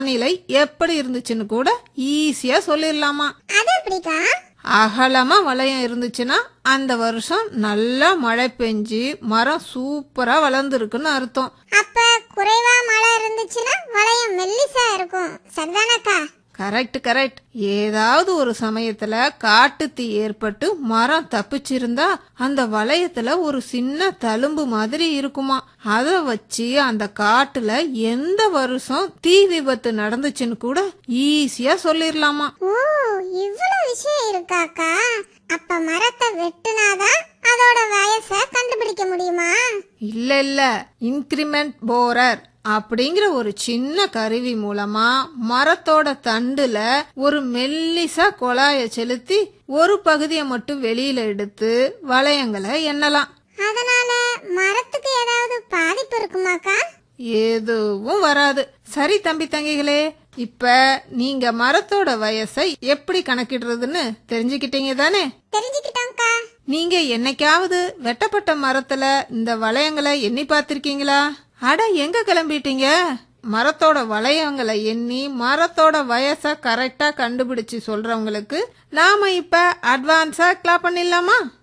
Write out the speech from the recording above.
வானிலை எப்படி இருந்துச்சுன்னு கூட ஈஸியா சொல்லிடலாமா அது எப்படிக்கா அகலமா வளையம் இருந்துச்சுன்னா அந்த வருஷம் நல்லா மழை பெஞ்சு மரம் சூப்பரா வளர்ந்துருக்குன்னு அர்த்தம் அப்ப குறைவா மழை இருந்துச்சுன்னா வளையம் மெல்லிசா இருக்கும் சரிதானக்கா கரெக்ட் கரெக்ட் ஏதாவது ஒரு சமயத்துல காட்டுத்தீ ஏற்பட்டு மரம் தப்பிச்சிருந்தா அந்த வளையத்துல ஒரு சின்ன தழும்பு மாதிரி இருக்குமா அத வச்சு அந்த காட்டுல எந்த வருஷம் தீ விபத்து நடந்துச்சுன்னு கூட ஈஸியா சொல்லிடலாமா ஓ இவ்வளவு விஷயம் இருக்காக்கா அப்ப மரத்தை வெட்டுனாதான் அதோட வயசை கண்டுபிடிக்க முடியுமா இல்ல இல்ல இன்கிரிமெண்ட் போரர் அப்படிங்கிற ஒரு சின்ன கருவி மூலமா மரத்தோட தண்டுல ஒரு மெல்லிசா குழாய செலுத்தி ஒரு பகுதியை மட்டும் வெளியில எடுத்து வளையங்களை எண்ணலாம் அதனால மரத்துக்கு ஏதாவது பாதிப்பு இருக்குமாக்கா எதுவும் வராது சரி தம்பி தங்கிகளே இப்ப நீங்க மரத்தோட வயசை எப்படி கணக்கிடுறதுன்னு தெரிஞ்சுக்கிட்டீங்க தானே தெரிஞ்சுக்கிட்டோம்க்கா நீங்க என்னைக்காவது வெட்டப்பட்ட மரத்துல இந்த வளையங்களை எண்ணி பார்த்திருக்கீங்களா அட எங்க கிளம்பிட்டீங்க மரத்தோட வளையங்களை எண்ணி மரத்தோட வயசை கரெக்டா கண்டுபிடிச்சு சொல்றவங்களுக்கு நாம இப்ப அட்வான்ஸா கிளாப் பண்ணிடலாமா